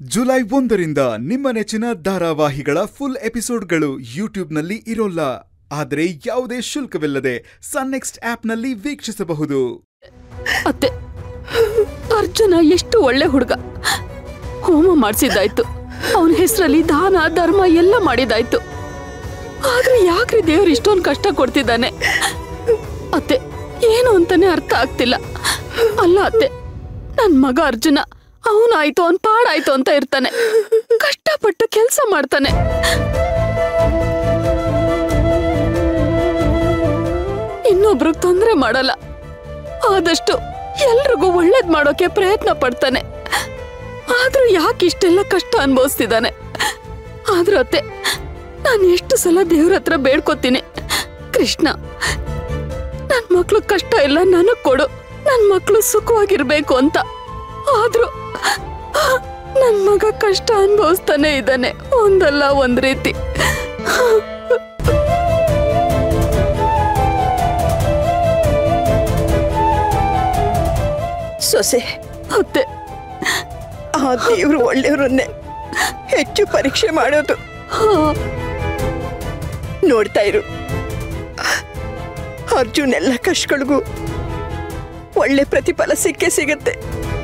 July ಒಂದರಿಂದ ನಿಮ್ಮ ನೆಚ್ಚಿನ ಧಾರಾವಾಹಿಗಳ ಫುಲ್ ಎಪಿಸೋಡ್ಗಳು ಯೂಟ್ಯೂಬ್ನಲ್ಲಿ ಇರೋಲ್ಲ ಆದರೆ ಯಾವುದೇ ಶುಲ್ಕವಿಲ್ಲದೆ ಸನ್ ನೆಕ್ಸ್ಟ್ ಆಪ್ನಲ್ಲಿ ವೀಕ್ಷಿಸಬಹುದು ಅತ್ತೆ ಅರ್ಜುನ ಎಷ್ಟು ಒಳ್ಳೆ ಹುಡುಗ ಹೋಮ ಮಾಡಿಸಿದ್ದಾಯ್ತು ಅವನ ಹೆಸರಲ್ಲಿ ದಾನ ಧರ್ಮ ಎಲ್ಲ ಮಾಡಿದಾಯ್ತು ಆದ್ರೆ ಯಾಕ್ರಿ ದೇವ್ರು ಇಷ್ಟೊಂದು ಕಷ್ಟ ಕೊಡ್ತಿದ್ದಾನೆ ಅತ್ತೆ ಏನು ಅಂತಾನೆ ಅರ್ಥ ಆಗ್ತಿಲ್ಲ ಅಲ್ಲ ಅತ್ತೆ ನನ್ ಮಗ ಅರ್ಜುನ ಅವನಾಯ್ತು ಅವ್ನ್ ಪಾಡಾಯ್ತು ಅಂತ ಇರ್ತಾನೆ ಕಷ್ಟಪಟ್ಟು ಕೆಲಸ ಮಾಡ್ತಾನೆ ಇನ್ನೊಬ್ರಿಗೆ ತೊಂದರೆ ಮಾಡಲ್ಲ ಆದಷ್ಟು ಎಲ್ರಿಗೂ ಒಳ್ಳೇದ್ ಮಾಡೋಕೆ ಪ್ರಯತ್ನ ಪಡ್ತಾನೆ ಆದ್ರೂ ಯಾಕೆ ಇಷ್ಟೆಲ್ಲ ಕಷ್ಟ ಅನ್ಭವಿಸ್ತಿದ್ದಾನೆ ಆದ್ರೂ ಅತ್ತೆ ನಾನು ಎಷ್ಟು ಸಲ ದೇವ್ರ ಹತ್ರ ಬೇಡ್ಕೋತೀನಿ ಕೃಷ್ಣ ನನ್ ಮಕ್ಳು ಕಷ್ಟ ಇಲ್ಲ ನನಗ್ ಕೊಡು ನನ್ ಮಕ್ಳು ಸುಖವಾಗಿರ್ಬೇಕು ಅಂತ ಆದ್ರೂ ನನ್ ಮಗ ಕಷ್ಟ ಅನ್ಭವಿಸ್ತಾನೆ ಇದ್ದಾನೆ ಒಂದಲ್ಲ ಒಂದ್ ರೀತಿ ಸೊಸೆ ಅತ್ತೆ ಆ ದೇವ್ರು ಒಳ್ಳೆಯವರನ್ನೇ ಹೆಚ್ಚು ಪರೀಕ್ಷೆ ಮಾಡೋದು ನೋಡ್ತಾ ಇರು ಅರ್ಜುನ್ ಎಲ್ಲ ಕಷ್ಟಗಳಿಗೂ ಒಳ್ಳೆ ಪ್ರತಿಫಲ ಸಿಕ್ಕೇ ಸಿಗತ್ತೆ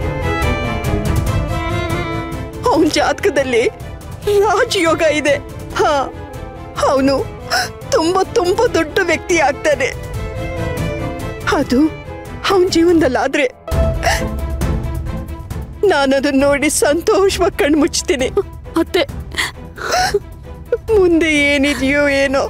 ಅವನ ಜಾತಕದಲ್ಲಿ ರಾಜಯೋಗ ಇದೆ ಹಾ ಅವನು ತುಂಬಾ ತುಂಬಾ ದೊಡ್ಡ ವ್ಯಕ್ತಿ ಆಗ್ತಾನೆ ಅದು ಅವನ ಜೀವನದಲ್ಲಾದ್ರೆ ನಾನದನ್ನ ನೋಡಿ ಸಂತೋಷವಾಗಿ ಕಣ್ಣು ಮುಚ್ತೀನಿ ಅತ್ತೆ ಮುಂದೆ ಏನಿದೆಯೋ ಏನೋ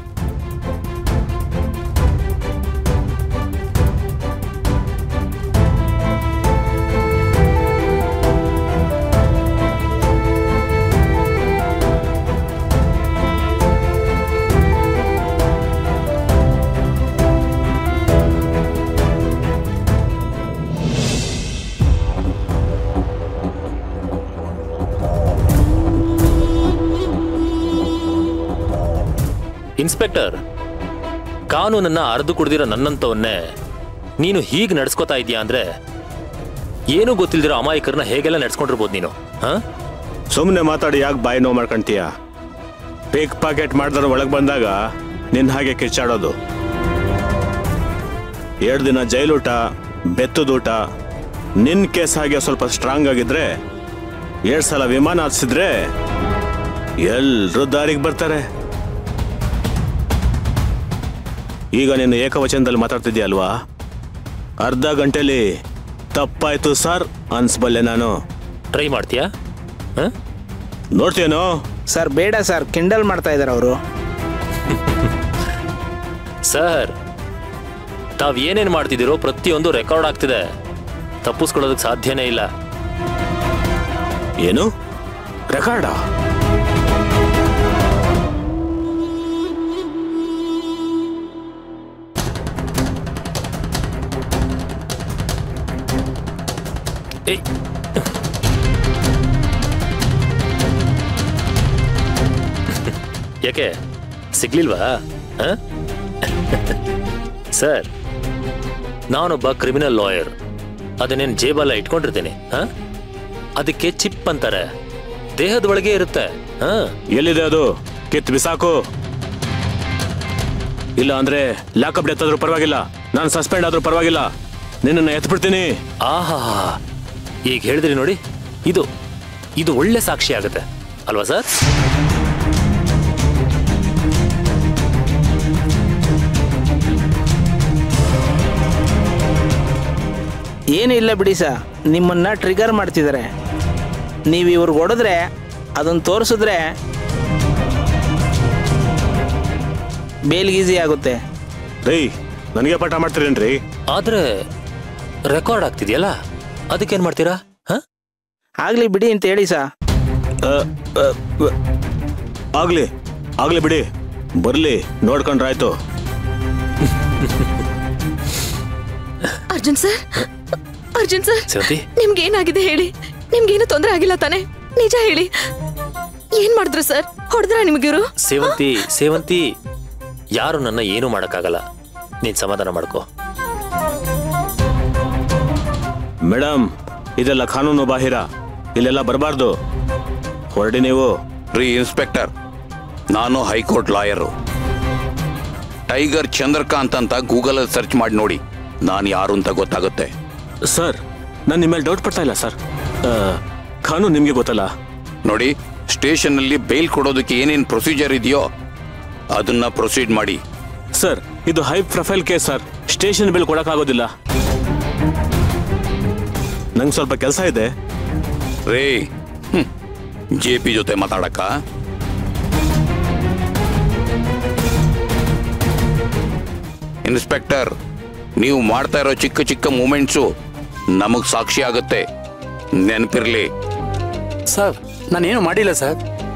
ಇನ್ಸ್ಪೆಕ್ಟರ್ ಕಾನೂನನ್ನ ಅರ್ದು ಕುಡ್ದಿರೋ ನನ್ನಂತವನ್ನೇ ನೀನು ಹೀಗೆ ನಡ್ಸ್ಕೊತಾ ಇದೀಯಾ ಅಂದ್ರೆ ಏನೂ ಗೊತ್ತಿಲ್ದಿರೋ ಅಮಾಯಕರನ್ನ ಹೇಗೆಲ್ಲ ನಡ್ಸ್ಕೊಂಡಿರ್ಬೋದು ನೀನು ಹಾ ಸುಮ್ಮನೆ ಮಾತಾಡಿ ಯಾಕೆ ಬಾಯಿ ನೋವು ಮಾಡ್ಕೊಂತೀಯ ಪೇಕ್ ಪಾಕೆಟ್ ಮಾಡಿದ್ರೆ ಒಳಗೆ ಬಂದಾಗ ನಿನ್ನ ಹಾಗೆ ಕಿಚ್ಚಾಡೋದು ಎರಡು ದಿನ ಜೈಲೂಟ ಬೆತ್ತದೂಟ ನಿನ್ನ ಕೇಸ್ ಹಾಗೆ ಸ್ವಲ್ಪ ಸ್ಟ್ರಾಂಗ್ ಆಗಿದ್ರೆ ಎರಡು ಸಲ ವಿಮಾನ ಹತ್ಸಿದ್ರೆ ಎಲ್ಲರೂ ದಾರಿಗೆ ಬರ್ತಾರೆ ಈಗ ನೀನು ಏಕವಚನದಲ್ಲಿ ಮಾತಾಡ್ತಿದ್ಯಾ ಅಲ್ವಾ ಅರ್ಧ ಗಂಟೆಲಿ ತಪ್ಪಾಯ್ತು ಸರ್ ಅನ್ಸ್ಬಲ್ಲೆ ನಾನು ಟ್ರೈ ಮಾಡ್ತೀಯಾ ಹಾ ನೋಡ್ತೀಯೇನೋ ಸರ್ ಬೇಡ ಸರ್ ಕಿಂಡಲ್ ಮಾಡ್ತಾ ಇದ್ದಾರೆ ಅವರು ಸರ್ ತಾವ್ ಏನೇನ್ ಮಾಡ್ತಿದ್ದೀರೋ ಪ್ರತಿಯೊಂದು ರೆಕಾರ್ಡ್ ಆಗ್ತಿದೆ ತಪ್ಪಿಸ್ಕೊಳ್ಳೋದಕ್ಕೆ ಸಾಧ್ಯನೇ ಇಲ್ಲ ಏನು ರೆಕಾರ್ಡಾ ಏಯ್ ಯಾಕೆ ಸಿಗ್ಲಿಲ್ವಾ ಹ? ಸರ್ ನಾನೊಬ್ಬ ಕ್ರಿಮಿನಲ್ ಲಾಯರ್ ಅದನ್ನೇನು ಜೇಬಲ್ಲ ಇಟ್ಕೊಂಡಿರ್ತೀನಿ ಹ? ಅದಕ್ಕೆ ಚಿಪ್ ಅಂತಾರೆ ದೇಹದ ಒಳಗೆ ಇರುತ್ತೆ ಹಾ ಎಲ್ಲಿದೆ ಅದು ಕಿತ್ ಬಿಸಾಕು ಇಲ್ಲ ಅಂದ್ರೆ ಲಾಕಪ್ ಡೆತ್ ಆದ್ರೂ ಪರವಾಗಿಲ್ಲ ನಾನು ಸಸ್ಪೆಂಡ್ ಆದ್ರೂ ಪರವಾಗಿಲ್ಲ ನಿನ್ನನ್ನು ಎತ್ಬಿಡ್ತೀನಿ ಆಹಾ ಈಗ ಹೇಳಿದ್ರಿ ನೋಡಿ ಇದು ಇದು ಒಳ್ಳೆ ಸಾಕ್ಷಿ ಆಗುತ್ತೆ ಅಲ್ವಾ ಸರ್ ಏನೂ ಇಲ್ಲ ಬಿಡಿ ಸರ್ ನಿಮ್ಮನ್ನ ಟ್ರಿಗರ್ ಮಾಡ್ತಿದ್ದಾರೆ ನೀವು ಇವ್ರಿಗೆ ಹೊಡೆದ್ರೆ ಅದನ್ನು ತೋರಿಸಿದ್ರೆ ಬೇಲ್ಗೆ ಈಸಿ ಆಗುತ್ತೆ ರೀ ನನಗೆ ಪಾಠ ಮಾಡ್ತೀರೇನ್ರಿ ಆದ್ರೆ ರೆಕಾರ್ಡ್ ಆಗ್ತಿದೆಯಲ್ಲ ಅದಕ್ಕೇನ್ ಮಾಡ್ತೀರಾ ಹ ಆಗಲಿ ಬಿಡಿ ಅಂತ ಹೇಳಿ ಸಾ ಅ, ಅ, ಅ, ಆಗ್ಲಿ ಆಗ್ಲಿ ಬಿಡಿ ಬರ್ಲಿ ನೋಡ್ಕೊಂಡ್ರಾಯ್ತು ಅರ್ಜುನ್ ಸರ್ ಅರ್ಜುನ್ ಸರ್ ಸೇವಂತಿ ನಿಮ್ಗೆ ಏನಾಗಿದೆ ಹೇಳಿ ನಿಮ್ಗೇನು ತೊಂದರೆ ಆಗಿಲ್ಲ ತಾನೆ ನಿಜ ಹೇಳಿ ಏನ್ ಮಾಡಿದ್ರು ಸರ್ ಹೊಡೆದ್ರ ನಿಮ್ಗಿರು ಸೇವಂತಿ ಸೇವಂತಿ ಯಾರು ನನ್ನ ಏನು ಮಾಡಕ್ಕಾಗಲ್ಲ ನೀನ್ ಸಮಾಧಾನ ಮಾಡ್ಕೋ ಮೇಡಮ್ ಇದೆಲ್ಲ ಕಾನೂನು ಬಾಹಿರ ಇಲ್ಲೆಲ್ಲ ಬರಬಾರ್ದು ಹೊರಡಿ ನೀವು ರೀ ಇನ್ಸ್ಪೆಕ್ಟರ್ ನಾನು ಹೈಕೋರ್ಟ್ ಲಾಯರು ಟೈಗರ್ ಚಂದ್ರಕಾಂತ್ ಅಂತ ಗೂಗಲಲ್ಲಿ ಸರ್ಚ್ ಮಾಡಿ ನೋಡಿ ನಾನು ಯಾರು ಅಂತ ಗೊತ್ತಾಗುತ್ತೆ ಸರ್ ನಾನು ನಿಮ್ಮ ಮೇಲೆ ಡೌಟ್ ಪಡ್ತಾ ಇಲ್ಲ ಸರ್ ಆ, ಕಾನೂನು ನಿಮಗೆ ಗೊತ್ತಲ್ಲ ನೋಡಿ ಸ್ಟೇಷನ್ನಲ್ಲಿ ಬೇಲ್ ಕೊಡೋದಕ್ಕೆ ಏನೇನು ಪ್ರೊಸೀಜರ್ ಇದೆಯೋ ಅದನ್ನ ಪ್ರೊಸೀಡ್ ಮಾಡಿ ಸರ್ ಇದು high profile case sir station bail ಕೊಡಕ್ಕಾಗೋದಿಲ್ಲ ನಂಗೆ ಸ್ವಲ್ಪ ಕೆಲಸ ಇದೆ ರೇ ಜೆ ಪಿ ಜೊತೆ ಮಾತಾಡಕ್ಕ ಇನ್ಸ್ಪೆಕ್ಟರ್ ನೀವು ಮಾಡ್ತಾ ಇರೋ ಚಿಕ್ಕ ಚಿಕ್ಕ ಮೂಮೆಂಟ್ಸು ನಮಗ್ ಸಾಕ್ಷಿ ಆಗುತ್ತೆ ನೆನಪಿರ್ಲಿ ಸರ್ ನಾನೇನು ಮಾಡಿಲ್ಲ ಸರ್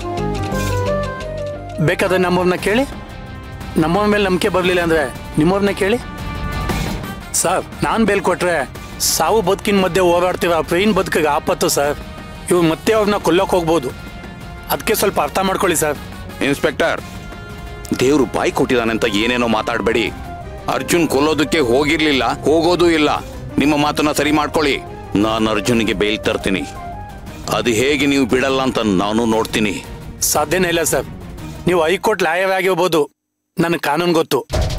ಬೇಕಾದ್ರೆ ನಮ್ಮವ್ರನ್ನ ಕೇಳಿ ನಮ್ಮವ್ರ ಮೇಲೆ ನಂಬಿಕೆ ಬರಲಿಲ್ಲ ಅಂದರೆ ನಿಮ್ಮವ್ರನ್ನ ಕೇಳಿ ಸರ್ ನಾನು ಬೇಲ್ ಕೊಟ್ರೆ ಸಾವು ಬದುಕಿನ ಮಧ್ಯೆ ಹೋರಾಡ್ತೀವಿ ಆ ಪ್ರೈನ್ ಬದುಕಿಗೆ ಆಪತ್ತು ಸರ್ ಇವ್ರು ಮತ್ತೆ ಅವ್ರನ್ನ ಕೊಲ್ಲೋಕೆ ಹೋಗ್ಬೋದು ಅದಕ್ಕೆ ಸ್ವಲ್ಪ ಅರ್ಥ ಮಾಡ್ಕೊಳ್ಳಿ ಸರ್ ಇನ್ಸ್ಪೆಕ್ಟರ್ ದೇವ್ರು ಬಾಯಿ ಕೊಟ್ಟಿದ್ದಾನೆ ಅಂತ ಏನೇನೋ ಮಾತಾಡಬೇಡಿ ಅರ್ಜುನ್ ಕೊಲ್ಲೋದಕ್ಕೆ ಹೋಗಿರ್ಲಿಲ್ಲ ಹೋಗೋದೂ ಇಲ್ಲ ನಿಮ್ಮ ಮಾತನ್ನ ಸರಿ ಮಾಡ್ಕೊಳ್ಳಿ ನಾನು ಅರ್ಜುನ್ಗೆ ಬೇಲ್ ತರ್ತೀನಿ ಅದು ಹೇಗೆ ನೀವು ಬಿಡಲ್ಲ ಅಂತ ನಾನು ನೋಡ್ತೀನಿ ಸಾಧ್ಯನೇ ಇಲ್ಲ ಸರ್ ನೀವು ಹೈಕೋರ್ಟ್ ಲಾಯರ್ ಆಗಿರ್ಬೋದು ನನಗೆ ಕಾನೂನು ಗೊತ್ತು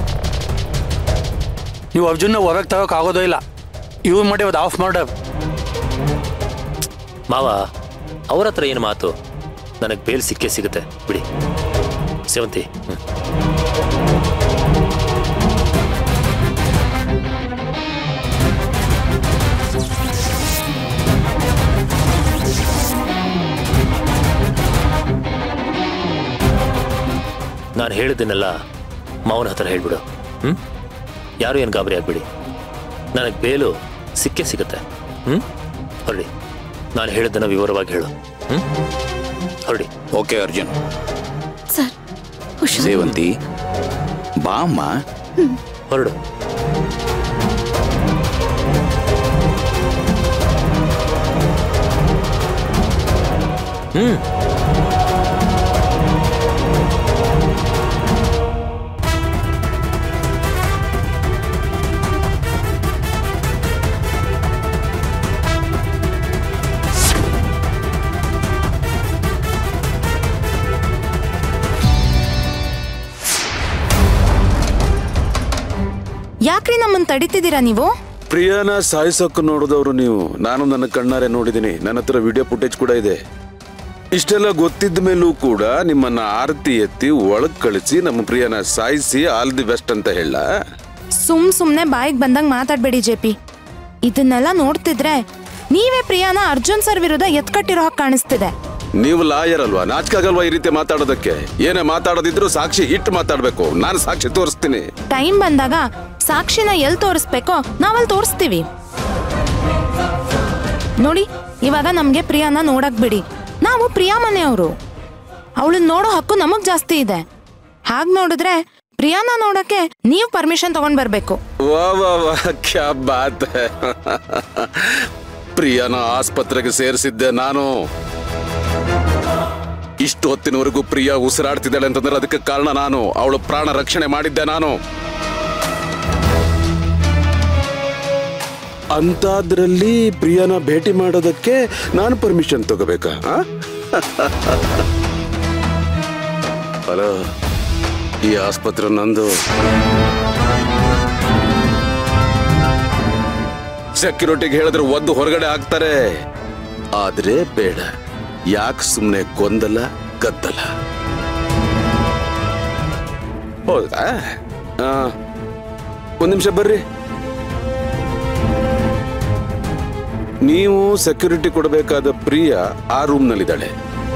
ನೀವು ಅರ್ಜುನ್ನ ಹೊರಗೆ ತಗೋಕೆ ಆಗೋದೇ ಇಲ್ಲ ಇವ್ರು ಮಾಡಿ ಅದು ಆಫ್ ಮರ್ಡರ್ ಮಾವ ಅವ್ರ ಹತ್ರ ಏನು ಮಾತು ನನಗೆ ಬೇಲ್ ಸಿಕ್ಕೇ ಸಿಗುತ್ತೆ ಬಿಡಿ ಸೇವಂತಿ ಹ್ಮ್. ನಾನು ಹೇಳಿದ್ದನ್ನೆಲ್ಲ ಮಾವನ ಹತ್ರ ಹೇಳ್ಬಿಡು ಹ್ಮ್ ಯಾರು ಏನು ಗಾಬರಿ ಆಗ್ಬಿಡಿ ನನಗೆ ಬೇಲು ಸಿಕ್ಕೇ ಸಿಗುತ್ತೆ ಹ್ಮ್ ಹೊರಡಿ ನಾನು ಹೇಳಿದ್ದನ್ನ ವಿವರವಾಗಿ ಹೇಳು ಹ್ಮ್ ಹೊರಡಿ ಓಕೆ ಅರ್ಜುನ್ ಸರ್ ಹುಷಾರ್ ಸೇವಂತಿ ಬಾ ಅಮ್ಮ ಹೊರಡು ಹ್ಮ್ ಯಾಕ್ರಿ ನಮ್ಮನ್ನ ತಡಿತಿದ್ದೀರಾ ನೀವು ಪ್ರಿಯಾನ ಸಾಯಿಸೋಕೆ ನೋಡಿದವರು ನೀವು ನಾನು ನನ್ನ ಕಣ್ಣಾರೆ ನೋಡಿದ್ದೀನಿ ನನ್ನ ಹತ್ರ ವಿಡಿಯೋ ಫುಟೇಜ್ ಕೂಡ ಇದೆ ಇಷ್ಟೆಲ್ಲ ಗೊತ್ತಿದ್ದ ಮೇಲೂ ಕೂಡ ನಿಮ್ಮನ್ನ ಆರತಿ ಎತ್ತಿ ಒಳಗ್ ಕಳಿಸಿ ನಮ್ಮ ಪ್ರಿಯಾನ ಸಾಯಿಸಿ ಆಲ್ ದಿ ಬೆಸ್ಟ್ ಅಂತ ಹೇಳ ಸುಮ್ ಸುಮ್ನೆ ಬಾಯಿಗೆ ಬಂದಂಗ್ ಮಾತಾಡ್ಬೇಡಿ ಜೆ ಪಿ ಇದನ್ನೆಲ್ಲ ನೋಡ್ತಿದ್ರೆ ನೀವೇ ಪ್ರಿಯಾನ ಅರ್ಜುನ್ ಸರ್ ವಿರುದ್ಧ ಎತ್ಕಟ್ಟಿರೋ ಹಾಗೆ ಕಾಣಿಸ್ತಿದೆ ನೀವು ಲಾಯರ್ ಅಲ್ವಾ ನಾಚಿಕಾಗಲ್ವಾ ಈ ರೀತಿ ಮಾತಾಡೋದಕ್ಕೆ ಏನೇ ಮಾತಾಡೋದಿದ್ರು ಸಾಕ್ಷಿ ಇಟ್ಟು ಮಾತಾಡ್ಬೇಕು ನಾನು ಸಾಕ್ಷಿ ತೋರಿಸ್ತೀನಿ ಟೈಮ್ ಬಂದಾಗ ಸಾಕ್ಷಿನ ಎಲ್ ತೋರಿಸ್ಬೇಕೋ ನಾವಲ್ಲಿ ತೋರಿಸ್ತೀವಿ ನೋಡಿ ಇವಾಗ ನಮ್ಗೆ ಪ್ರಿಯಾನ ನೋಡಕ್ ಬಿಡಿ ನಾವು ಪ್ರಿಯಾ ಮನೆಯವರು ಅವಳನ್ನ ನೋಡೋ ಹಕ್ಕು ನಮಗ್ ಜಾಸ್ತಿ ಇದೆ ಹಾಗ್ ನೋಡಿದ್ರೆ ಪ್ರಿಯಾನ ನೋಡಕ್ಕೆ ನೀವು ಪರ್ಮಿಷನ್ ತಗೊಂಡ್ ಬರ್ಬೇಕು ವಾ ವಾ ವಾ ಕ್ಯಾ ಬಾತ್ ಹೈ. ಪ್ರಿಯಾನ ಆಸ್ಪತ್ರೆಗೆ ಸೇರಿಸಿದ್ದೆ ನಾನು ಇಷ್ಟು ಹೊತ್ತಿನವರೆಗೂ ಪ್ರಿಯಾ ಉಸಿರಾಡ್ತಿದ್ದಾಳೆ ಅಂತಂದ್ರೆ ಅದಕ್ಕೆ ಕಾರಣ ನಾನು ಅವಳು ಪ್ರಾಣ ರಕ್ಷಣೆ ಮಾಡಿದ್ದೆ ನಾನು ಅಂತಾದ್ರಲ್ಲಿ ಪ್ರಿಯಾನ ಭೇಟಿ ಮಾಡೋದಕ್ಕೆ ನಾನು ಪರ್ಮಿಷನ್ ತಗೋಬೇಕಾ ಆ? ಹಲೋ ಈ ಆಸ್ಪತ್ರೆ ನಂದು ಸೆಕ್ಯೂರಿಟಿಗೆ ಹೇಳಿದ್ರೆ ಒದ್ದು ಹೊರಗಡೆ ಹಾಕ್ತಾರೆ ಆದ್ರೆ ಬೇಡ ಯಾಕೆ ಸುಮ್ಮನೆ ಗೊಂದಲ ಗದ್ದಲ ಹೌದಾ ಆ, ಒಂದ್ ನಿಮಿಷ ಬರ್ರಿ ನೀವು ಸೆಕ್ಯೂರಿಟಿ ಕೊಡಬೇಕಾದ ಪ್ರಿಯ ಆ ರೂಮ್ನಲ್ಲಿದ್ದಾಳೆ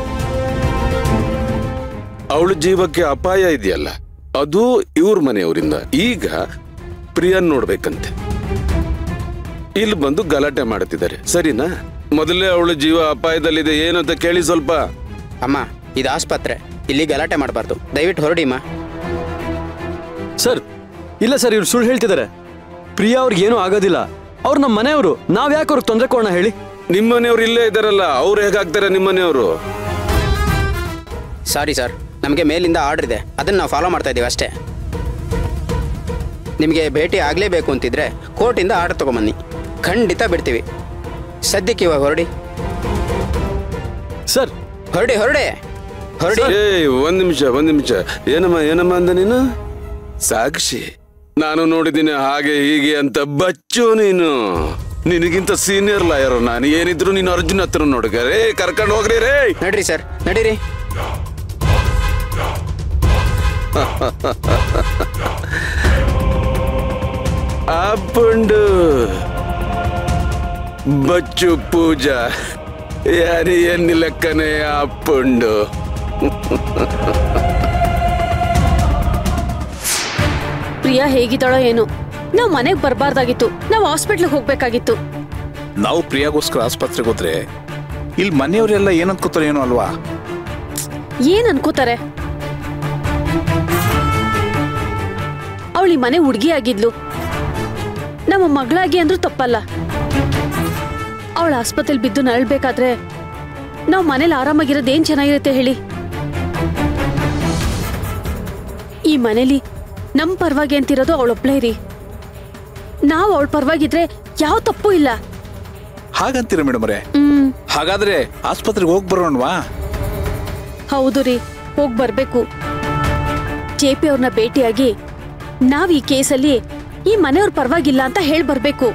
ಅವಳ ಜೀವಕ್ಕೆ ಅಪಾಯ ಇದೆಯಲ್ಲ ಅದು ಇವ್ರ ಮನೆಯವರಿಂದ ಈಗ ಪ್ರಿಯನ್ ನೋಡ್ಬೇಕಂತೆ ಇಲ್ಲಿ ಬಂದು ಗಲಾಟೆ ಮಾಡುತ್ತಿದ್ದಾರೆ ಸರಿನಾ ಮೊದಲೇ ಅವಳ ಜೀವ ಅಪಾಯದಲ್ಲಿದೆ ಏನು ಅಂತ ಕೇಳಿ ಸ್ವಲ್ಪ ಅಮ್ಮ ಇದು ಆಸ್ಪತ್ರೆ ಇಲ್ಲಿ ಗಲಾಟೆ ಮಾಡಬಾರ್ದು ದಯವಿಟ್ಟು ಹೊರಡಿಮ್ಮ ಸರ್ ಇಲ್ಲ ಸರ್ ಇವ್ರು ಸುಳ್ಳು ಹೇಳ್ತಿದ್ದಾರೆ ಪ್ರಿಯಾ ಅವ್ರಿಗೆ ಏನೂ ಆಗೋದಿಲ್ಲ ಅವ್ರು ನಮ್ಮ ಮನೆಯವರು ನಾವ್ ಯಾಕೆ ಅವ್ರಿಗೆ ತೊಂದರೆ ಕೊಡೋಣ ಹೇಳಿ ನಿಮ್ಮನೆಯವ್ರು ಇಲ್ಲೇ ಇದ್ದಾರಲ್ಲ ಅವ್ರು ಹೇಗಾಗ್ತಾರೆ ನಿಮ್ಮನೆಯವರು ಸಾರಿ ಸರ್ ನಮಗೆ ಮೇಲಿಂದ ಆರ್ಡರ್ ಇದೆ ಅದನ್ನು ನಾವು ಫಾಲೋ ಮಾಡ್ತಾ ಇದ್ದೀವಿ ಅಷ್ಟೇ ನಿಮಗೆ ಭೇಟಿ ಆಗಲೇಬೇಕು ಅಂತಿದ್ರೆ ಕೋರ್ಟಿಂದ ಆರ್ಡರ್ ತೊಗೊಂಬನ್ನಿ ಖಂಡಿತ ಬಿಡ್ತೀವಿ ಸದ್ಯಕ್ಕೆ ಇವಾಗ ಹೊರಡಿ ಸರ್ ಹೊರಡಿ ಹೊರಡಿ ಹೊರಡಿ ಏಯ್ ಒಂದ್ ನಿಮಿಷ ಒಂದ್ ನಿಮಿಷ ಏನಮ್ಮ ಏನಮ್ಮ ಅಂದ ನೀನು ಸಾಕ್ಷಿ ನಾನು ನೋಡಿದ್ದೀನಿ ಹಾಗೆ ಹೀಗೆ ಅಂತ ಬಚ್ಚು ನೀನು ನಿನಗಿಂತ ಸೀನಿಯರ್ ಲಾಯರ್ ನಾನು ಏನಿದ್ರು ನೀನು ಅರ್ಜುನ್ ಹತ್ರ ನೋಡ್ಕ ರೇ ಕರ್ಕೊಂಡು ಹೋಗ್ರಿ ರೇ ನಡ್ರಿ ಸರ್ ನಡೀರಿ ಅಪ್ಪುಂಡು ಬಚ್ಚು ಪೂಜಾ ಯಾರಿ ಎన్ని ಲೆಕ್ಕನೆ ಅಪ್ಪುಂಡು ಪ್ರಿಯಾ ಹೇಗಿದ್ದಾಳೋ ಏನು ನಾವ್ ಮನೆಗ್ ಬರ್ಬಾರ್ದಾಗಿತ್ತು ನಾವ್ ಹಾಸ್ಪಿಟ್ಲಿಗೆ ಹೋಗ್ಬೇಕಾಗಿತ್ತು ನಾವು ಪ್ರಿಯಾಗೋಸ್ಕರ ಆಸ್ಪತ್ರೆಗೆ ಹೋದ್ರೆ ಇಲ್ಲಿ ಮನೆಯವರೆಲ್ಲ ಏನ್ ಅನ್ಕೋತಾರೆ ಏನೋ ಅಲ್ವಾ ಏನ್ ಅನ್ಕೋತಾರೆ ಅವಳಿ ಮನೆ ಹುಡ್ಗಿ ಆಗಿದ್ಲು ನಮ್ಮ ಮಗಳಾಗಿ ಅಂದ್ರೂ ತಪ್ಪಲ್ಲ ಅವಳ ಆಸ್ಪತ್ರೆಲಿ ಬಿದ್ದು ನರಳ್ಬೇಕಾದ್ರೆ ನಾವ್ ಮನೇಲಿ ಆರಾಮಾಗಿರೋದು ಏನ್ ಚೆನ್ನಾಗಿರುತ್ತೆ ಹೇಳಿ ಈ ಮನೇಲಿ ನಮ್ ಪರವಾಗಿ ಅಂತಿರೋದು ಅವಳೊಬ್ಳೇ ರೀ ನಾವ್ ಅವಳ ಪರವಾಗಿದ್ರೆ ಯಾವ ತಪ್ಪು ಇಲ್ಲ ಹಾಗಂತೀರ ಮೇಡಮ್ ಅವರೇ ಹ್ಮ್ ಹಾಗಾದ್ರೆ ಆಸ್ಪತ್ರೆಗೆ ಹೋಗಿ ಬರೋಣವಾ ಹೌದು ರೀ ಹೋಗ್ ಬರ್ಬೇಕು ಜೆ ಪಿ ಅವ್ರನ್ನ ಭೇಟಿಯಾಗಿ ನಾವ್ ಈ ಕೇಸಲ್ಲಿ ಈ ಮನೆಯವ್ರ ಪರವಾಗಿಲ್ಲ ಅಂತ ಹೇಳ್ ಬರ್ಬೇಕು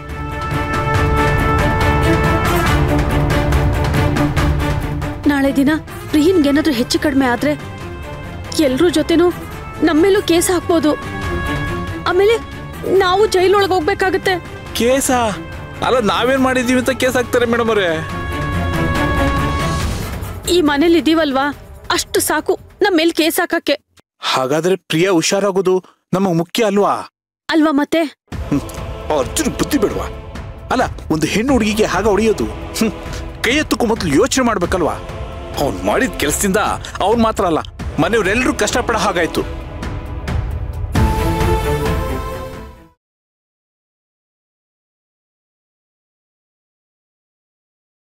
ನಾಳೆ ದಿನ ಪ್ರಿಯನ್ಗೇನಾದ್ರೂ ಹೆಚ್ಚು ಕಡಿಮೆ ಆದ್ರೆ ಎಲ್ರೂ ಜೊತೆನೂ ನಮ್ಮೇಲೂ ಕೇಸ್ ಹಾಕ್ಬೋದು ಆಮೇಲೆ ನಾವು ಜೈಲೊಳಗೆ ಹೋಗ್ಬೇಕಾಗತ್ತೆ ಕೇಸ ಅಲ್ಲ ನಾವೇನ್ ಮಾಡಿದೀವಿ ಅಂತ ಕೇಸ್ ಹಾಕ್ತಾರೆ ಮೇಡಮ್ ಅವರೇ ಈ ಮನೇಲಿ ಇದೀವಲ್ವಾ ಅಷ್ಟು ಸಾಕು ನಮ್ಮ ಮೇಲೆ ಕೇಸ್ ಹಾಕಕ್ಕೆ ಹಾಗಾದ್ರೆ ಪ್ರಿಯಾ ಹುಷಾರಾಗೋದು ನಮಗ್ ಮುಖ್ಯ ಅಲ್ವಾ ಅಲ್ವಾ ಮತ್ತೆ ಆ ಅರ್ಜುನ್ ಬುದ್ಧಿ ಬೇಡವಾ ಅಲ್ಲ ಒಂದು ಹೆಣ್ಣು ಹುಡುಗಿಗೆ ಹಾಗ ಹೊಡೆಯೋದು ಹ್ಮ್. ಕೈ ಎತ್ತಕ್ಕೂ ಮೊದಲು ಯೋಚನೆ ಮಾಡ್ಬೇಕಲ್ವಾ ಅವ್ನ್ ಮಾಡಿದ ಕೆಲಸದಿಂದ ಅವ್ನ್ ಮಾತ್ರ ಅಲ್ಲ ಮನೆಯವರೆಲ್ಲರೂ ಕಷ್ಟಪಡ ಹಾಗಾಯ್ತು